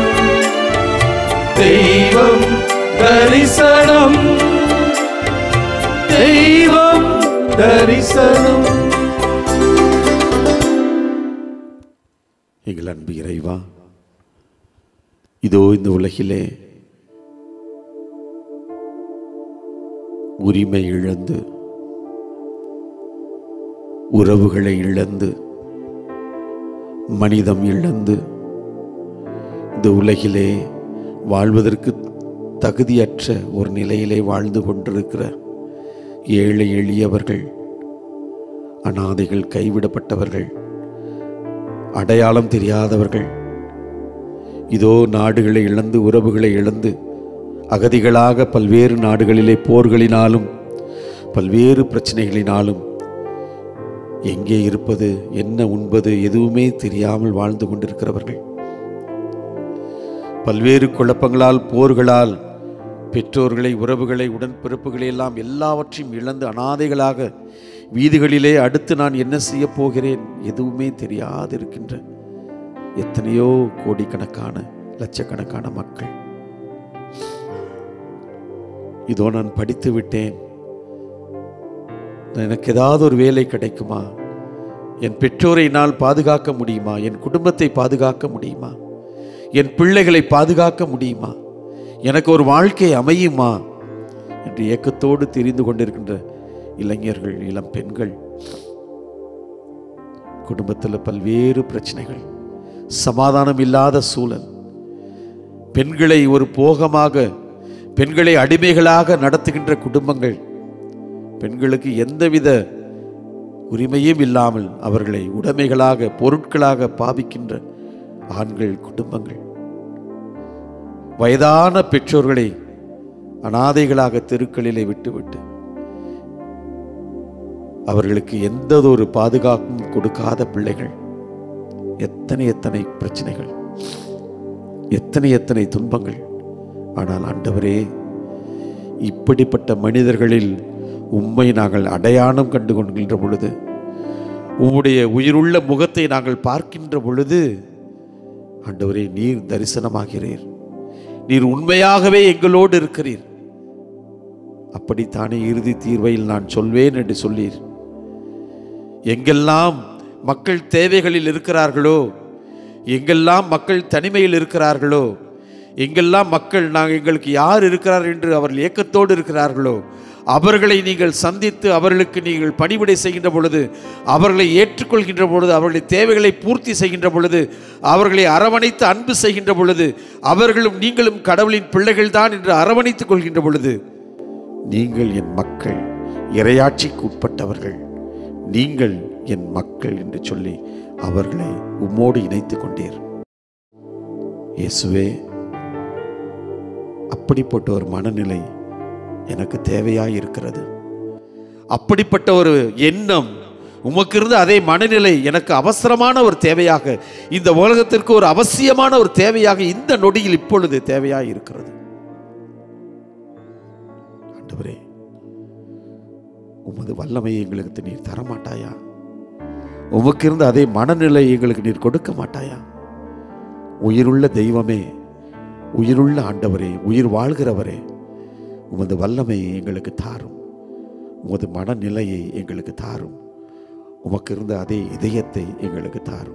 தெய்வம் தரிசனம் தெய்வம் தரிசனம் எங்கள் அன்பு இறைவா இதோ இந்த உலகிலே உரிமை இழந்து உறவுகளை இழந்து மனிதம் இழந்து இந்த உலகிலே வாழ்வதற்கு தகுதியற்ற ஒரு நிலையிலே வாழ்ந்து கொண்டிருக்கிற ஏழை எளியவர்கள் அனாதைகள் கைவிடப்பட்டவர்கள் அடையாளம் தெரியாதவர்கள் இதோ நாடுகளை இழந்து உறவுகளை இழந்து அகதிகளாக பல்வேறு நாடுகளிலே போர்களினாலும் பல்வேறு பிரச்சனைகளினாலும் எங்கே இருப்பது என்ன உண்பது எதுவுமே தெரியாமல் வாழ்ந்து கொண்டிருக்கிறவர்கள் பல்வேறு குழப்பங்களால் போர்களால் பெற்றோர்களை உறவுகளை உடன்பிறப்புகளை எல்லாம் எல்லாவற்றையும் இழந்து அனாதைகளாக வீதிகளிலே அடுத்து நான் என்ன செய்ய போகிறேன் எதுவுமே தெரியாதிருக்கின்ற எத்தனையோ கோடிக்கணக்கான லட்சக்கணக்கான மக்கள் இதோ நான் படித்து விட்டேன் எனக்கு ஏதாவது ஒரு வேலை கிடைக்குமா என் பெற்றோரை நான் பாதுகாக்க முடியுமா என் குடும்பத்தை பாதுகாக்க முடியுமா என் பிள்ளைகளை பாதுகாக்க முடியுமா எனக்கு ஒரு வாழ்க்கை அமையுமா என்று ஏக்கத்தோடு தெரிந்து கொண்டிருக்கின்ற இளைஞர்கள் இளம் பெண்கள் குடும்பத்தில் பல்வேறு பிரச்சனைகள் சமாதானம் இல்லாத சூழல் பெண்களை ஒரு போகமாக பெண்களை அடிமைகளாக நடத்துகின்ற குடும்பங்கள் பெண்களுக்கு எந்தவித உரிமையும் இல்லாமல் அவர்களை உடைமைகளாக பொருட்களாக பாவிக்கின்ற ஆண்கள் குடும்பங்கள் வயதான பெற்றோர்களை அனாதைகளாக தெருக்களிலே விட்டுவிட்டு அவர்களுக்கு எந்த ஒரு பாதுகாப்பும் கொடுக்காத பிள்ளைகள் எத்தனை எத்தனை பிரச்சனைகள் எத்தனை எத்தனை துன்பங்கள் ஆனால் ஆண்டவரே இப்படிப்பட்ட மனிதர்களில் உம்மை நாங்கள் அடையாளம் கண்டு கொள்கின்ற பொழுது உம்முடைய உயிருள்ள முகத்தை நாங்கள் பார்க்கின்ற பொழுது ஆண்டவரே நீர் தரிசனமாகிறீர் நீர் உண்மையாகவே எங்களோடு இருக்கிறீர் அப்படித்தானே இறுதி தீர்வையில் நான் சொல்வேன் என்று சொல்லீர் எங்கெல்லாம் மக்கள் தேவைகளில் இருக்கிறார்களோ எங்கெல்லாம் மக்கள் தனிமையில் இருக்கிறார்களோ எங்கெல்லாம் மக்கள் நாங்கள் எங்களுக்கு யார் இருக்கிறார் என்று அவர்கள் ஏக்கத்தோடு இருக்கிறார்களோ அவர்களை நீங்கள் சந்தித்து அவர்களுக்கு நீங்கள் பணிவிடை செய்கின்ற பொழுது அவர்களை ஏற்றுக்கொள்கின்ற பொழுது அவர்களுடைய தேவைகளை பூர்த்தி செய்கின்ற பொழுது அவர்களை அரவணைத்து அன்பு செய்கின்ற பொழுது அவர்களும் நீங்களும் கடவுளின் பிள்ளைகள்தான் என்று அரவணைத்துக் கொள்கின்ற பொழுது நீங்கள் என் மக்கள் இரையாட்சிக்கு உட்பட்டவர்கள் நீங்கள் என் மக்கள் என்று சொல்லி அவர்களை உம்மோடு இணைத்துக் கொண்டீர் இயேசுவே அப்படிப்பட்ட ஒரு மனநிலை எனக்கு தேவையாய் இருக்கிறது அப்படிப்பட்ட ஒரு எண்ணம் உமக்கு இருந்த அதே மனநிலை எனக்கு அவசரமான ஒரு தேவையாக இந்த உலகத்திற்கு ஒரு அவசியமான ஒரு தேவையாக இந்த நொடியில் இப்பொழுது தேவையாய் இருக்கிறது ஆண்டவரே உமது வல்லமையை எங்களுக்கு நீர் தரமாட்டாயா உமக்கு இருந்த அதே மனநிலை எங்களுக்கு நீர் கொடுக்க மாட்டாயா உயிருள்ள தெய்வமே உயிருள்ள ஆண்டவரே உயிர் வாழ்கிறவரே உமது வல்லமையை எங்களுக்கு தாரும் உமது மனநிலையை எங்களுக்கு தாரும் உமக்கு இருந்த அதே இதயத்தை எங்களுக்கு தாரும்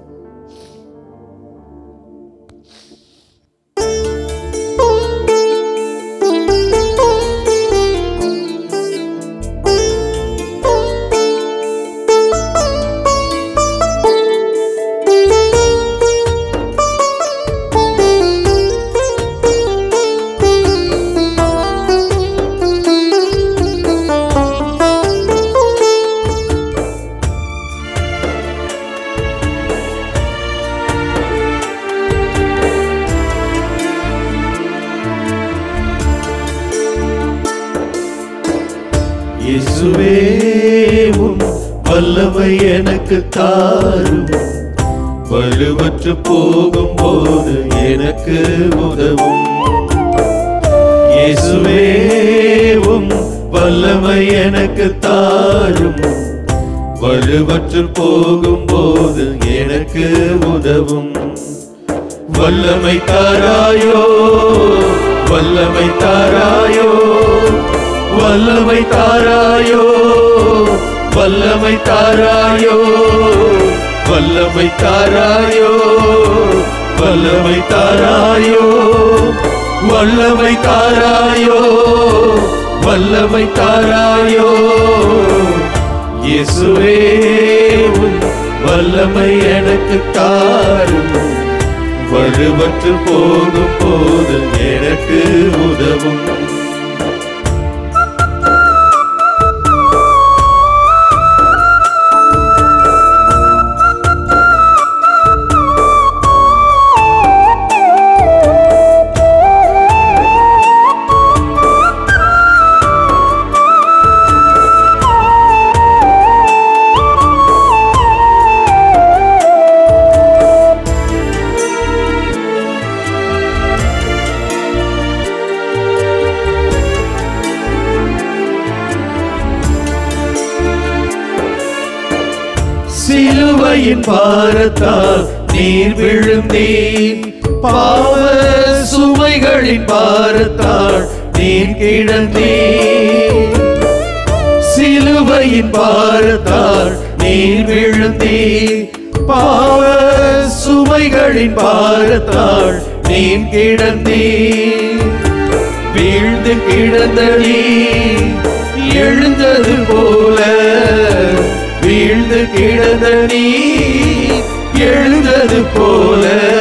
இயேசுவே உம் வல்லமை எனக்கு தாரும் வலுவற்று போகும்போது எனக்கு உதவும் இயேசுவே உம் வல்லமை எனக்கு தாரும் வலுவற்று போகும்போது எனக்கு உதவும் வல்லமை தாராயோ வல்லமை தாராயோ வல்லமை தாராயோ வல்லமை தாராயோ வல்லமை தாராயோ வல்லமை தாராயோ வல்லமை தாராயோ வல்லமை தாராயோ இயேசுவே உம் வல்லமை எனக்கு தாரும் வலுவற்று போகும் போது எனக்கு உதவும் சிலுவையின் பாரத்தால் நீர் விழுந்தீர் பாவ சுமைகளின் பாரத்தால் நீர் கிடந்தீர் சிலுவையின் பாரத்தால் நீர் விழுந்தீர் பாவ சுமைகளின் பாரத்தால் நீர் கிடந்தீர் வீழ்ந்து கிடந்த நீ எழுந்தது போல வீழ்ந்து கிடந்த நீ எழுந்தது போல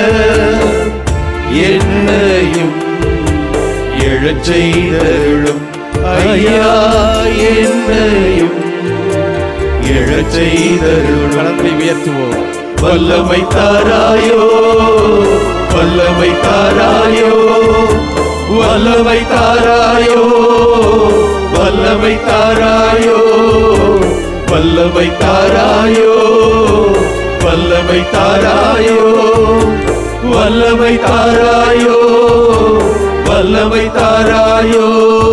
என்னையும் எழச் செய்தருளும் ஐயா என்னையும் எழச் செய்தருளும் கலத்தை உயர்த்துவோம் வல்லமை தாராயோ வல்லமை தாராயோ வல்லமை தாராயோ வல்லமை தாராயோ வல்லமை தாராயோ வல்லமை தாராயோ வல்லமை தாராயோ வல்லமை தாராயோ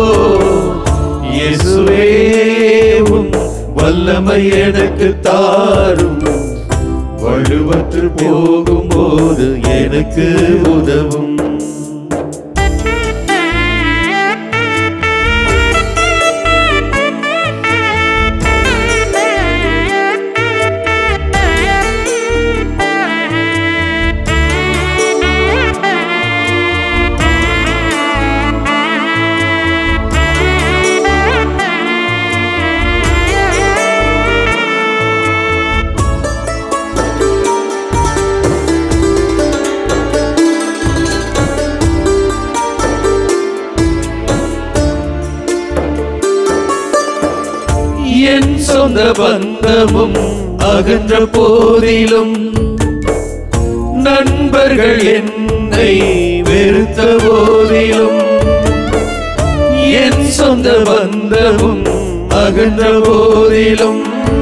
இயேசுவே உம் வல்லமை எனக்கு தாரும் வலுவற்று போகும்போது எனக்கு உதவும் என் சொந்த பந்தமும் அகன்ற போதிலும் நண்பர்கள் என்னை வெறுத்த போதிலும் என் சொந்த பந்தமும் அகன்ற போதிலும்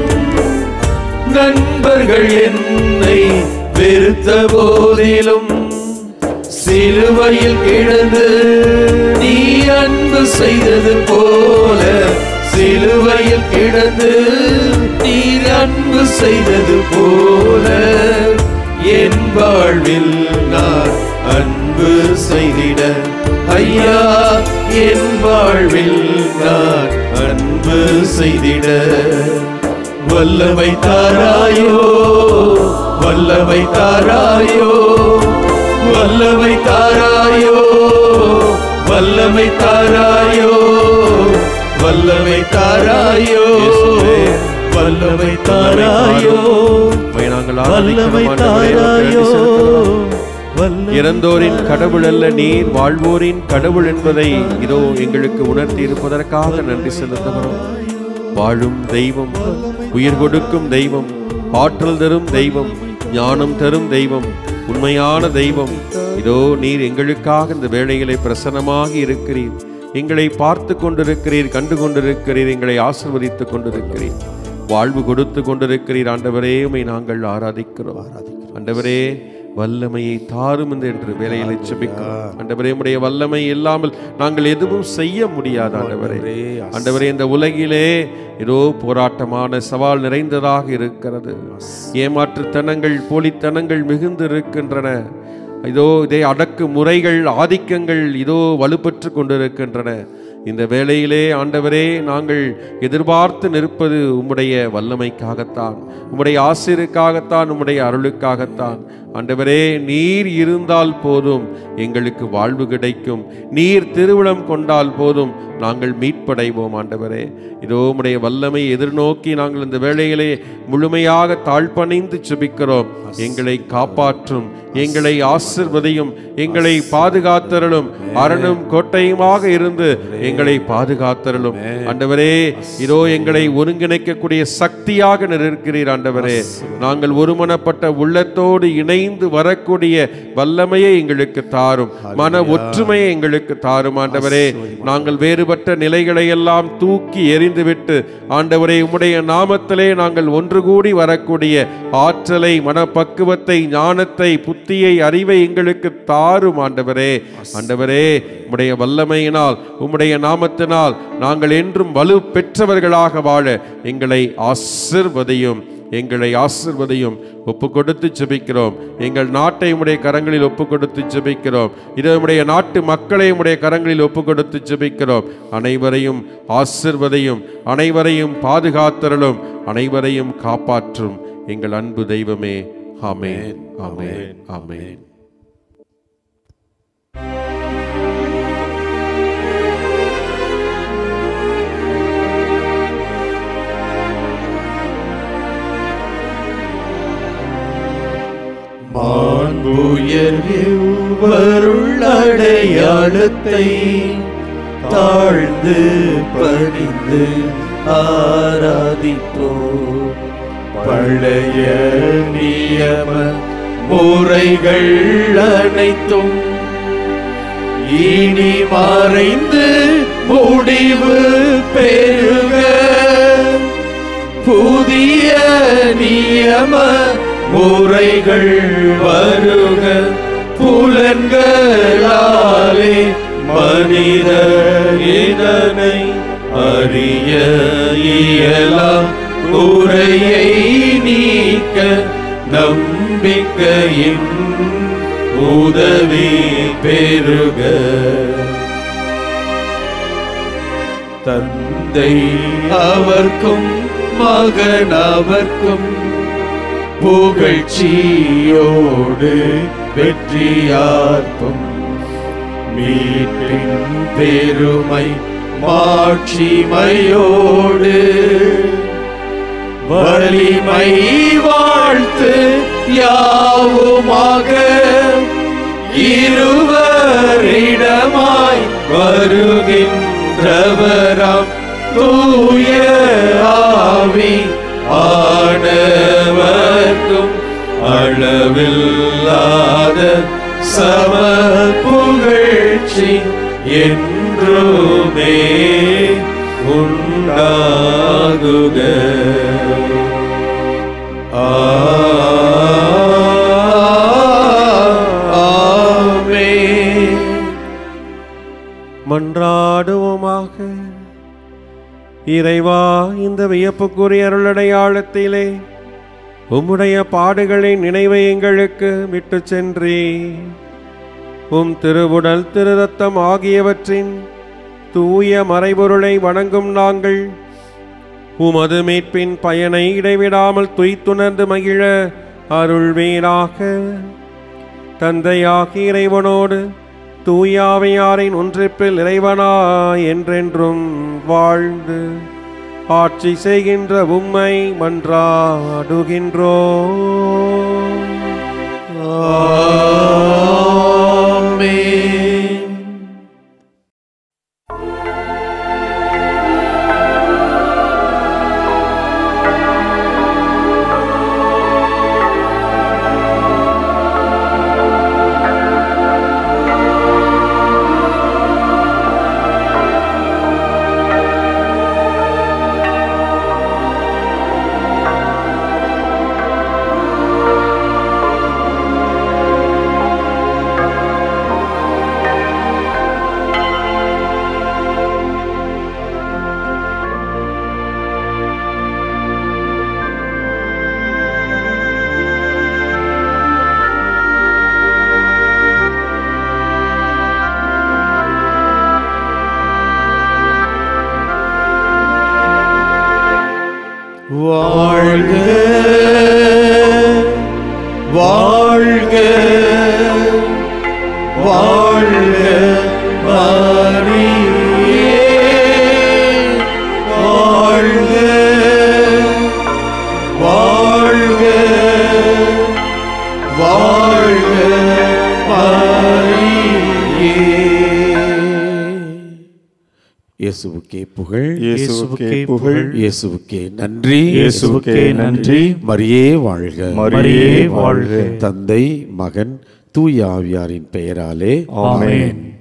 நண்பர்கள் என்னை வெறுத்த போதிலும் சிலுவையில் கிடந்து நீ அன்பு செய்தது போல சிலுவையில் கிடந்து நீ அன்பு செய்தது போல என் வாழ்வில் நான் அன்பு செய்திட ஐயா என் வாழ்வில் நான் அன்பு செய்திட வல்லமை தாராயோ வல்லமை தாராயோ வல்லமை தாராயோ வல்லமை தாராயோ வல்லமை தாராயோ வல்லமை தாராயோ உம்மை நாங்கள் வல்லமை ஆராதிக்கிறோம் ஆண்டவரே, தாராயோ உமக்கு நன்றி செலுத்துகிறோம். வல்லமை இறந்தோரின் கடவுள் அல்ல நீர் வாழ்வோரின் கடவுள் என்பதை இதோ எங்களுக்கு உணர்த்தி இருப்பதற்காக நன்றி செலுத்துகிறோம் வாழும் தெய்வம் உயிர் கொடுக்கும் தெய்வம் ஆற்றல் தரும் தெய்வம் ஞானம் தரும் தெய்வம் உண்மையான தெய்வம் இதோ நீர் எங்களுக்காக இந்த வேளையிலே பிரசன்னமாகி இருக்கிறீர் எங்களை பார்த்து கொண்டிருக்கிறீர் கண்டு கொண்டிருக்கிறீர் எங்களை ஆசிர்வதித்துக் கொண்டிருக்கிறீர் வாழ்வு கொடுத்து கொண்டிருக்கிறீர் ஆண்டவரே உம்மை நாங்கள் ஆராதிக்கிறோம் ஆண்டவரே வல்லமையை தாரும் என்று வேலையில் செபிக்கிறோம் ஆண்டவரே உம்முடைய வல்லமை இல்லாமல் நாங்கள் எதுவும் செய்ய முடியாது ஆண்டவரே ஆண்டவரே இந்த உலகிலே ஏதோ போராட்டமான சவால் நிறைந்ததாக இருக்கிறது ஏமாற்றுத்தனங்கள் போலித்தனங்கள் மிகுந்து இருக்கின்றன இதோ இதே அடக்கு முறைகள் ஆதிக்கங்கள் இதோ வலுப்பெற்று கொண்டிருக்கின்றன இந்த வேளையிலே ஆண்டவரே நாங்கள் எதிர்பார்த்து நிற்பது உம்முடைய வல்லமைக்காகத்தான் உம்முடைய ஆசிரியருக்காகத்தான் உம்முடைய அருளுக்காகத்தான் ஆண்டவரே நீர் இருந்தால் போதும் எங்களுக்கு வாழ்வு கிடைக்கும் நீர் திருவிழம் கொண்டால் போதும் நாங்கள் மீட்படைவோம் ஆண்டவரே இதோ உம்முடைய வல்லமை எதிர்நோக்கி நாங்கள் இந்த வேளையிலே முழுமையாக தாழ்பணிந்து செபிக்கிறோம் எங்களை காப்பாற்றும் எங்களை ஆசிர்வதையும் எங்களை பாதுகாத்தரலும் அரணும் கோட்டையுமாக இருந்து எங்களை பாதுகாத்தரலும் ஆண்டவரே இதோ எங்களை ஒருங்கிணைக்கக்கூடிய சக்தியாக நிற்கிறீர் ஆண்டவரே நாங்கள் ஒருமனப்பட்ட உள்ளத்தோடு இணைந்து வரக்கூடிய வல்லமையை எங்களுக்கு தாரும் மன ஒற்றுமையை எங்களுக்கு தாரும் ஆண்டவரே நாங்கள் வேறுபட்ட நிலைகளை எல்லாம் தூக்கி எறிந்துவிட்டு ஆண்டவரே உம்முடைய நாமத்திலே நாங்கள் ஒன்று கூடி வரக்கூடிய ஆற்றலை மனப்பக்குவத்தை ஞானத்தை புத்தியை அறிவை எங்களுக்கு தாரும் ஆண்டவரே ஆண்டவரே உம்முடைய வல்லமையினால் உம்முடைய நாமத்தினால் நாங்கள் என்றும் வலு பெற்றவர்களாக வாழ எங்களை ஆசிர்வதையும் எங்களை ஆசிர்வதையும் ஒப்பு கொடுத்து ஜெபிக்கிறோம் எங்கள் நாட்டை உம்முடைய கரங்களில் ஒப்பு கொடுத்து ஜெபிக்கிறோம் இது உம்முடைய நாட்டு மக்களை உம்முடைய கரங்களில் ஒப்பு கொடுத்து ஜெபிக்கிறோம் அனைவரையும் ஆசிர்வதையும் அனைவரையும் பாதுகாத்தரலும் அனைவரையும் காப்பாற்றும் எங்கள் அன்பு தெய்வமே ஆமென் ஆமென் ஆமென் அடையாளத்தை தாழ்ந்து பணிந்து ஆராதிப்போம் பழைய நியம முறைகள் அனைத்தும் இனி மறைந்து முடிவு பெறுக புதிய நியம முறைகள் வருக புலன்களாலே மனித இதனை அறிய இயலாம் குறையை நீக்க நம்பிக்கையின் உதவி பெறுக தந்தை அவர்க்கும் மகன் அவர்க்கும் புகழ்ச்சியோடு வெற்றியார்க்கும் மீட்பின் பெருமை மாட்சிமையோடு வலிமை வாழ்த்து யாவுமாக இருவரிடமாய் வருகின்றவராம் தூய ஆவி ஆனவர்க்கும் அளவில்லாத சம புகழ்ச்சி என்றுமே உண்டாகுக ஆமென் மன்றாடுவோமாக இறைவா இந்த வியப்புக்குரிய அருளடையாளத்திலே உம்முடைய பாடுகளின் நினைவை எங்களுக்கு விட்டு சென்றே உம் திருவுடல் திரு ரத்தம் ஆகியவற்றின் தூய மறைபொருளை வணங்கும் நாங்கள் உமது மீட்பின் பயனை இடைவிடாமல் துய்த்துணர்ந்து மகிழ அருள்வீராக தந்தையாகி இறைவனோடு தூயாவையாரின் ஒன்றிப்பில் இறைவனாய் என்றென்றும் வாழ்ந்து ஆட்சி செய்கின்ற உம்மை மன்றாடுகின்றோ ஆமென் இயேசுவுக்கே புகழ் இயேசுவுக்கே புகழ் இயேசுவுக்கே நன்றி இயேசுவுக்கே நன்றி மரியே வாழ்க மரியே வாழ்க தந்தை மகன் தூய ஆவியாரின் பெயராலே ஆமென்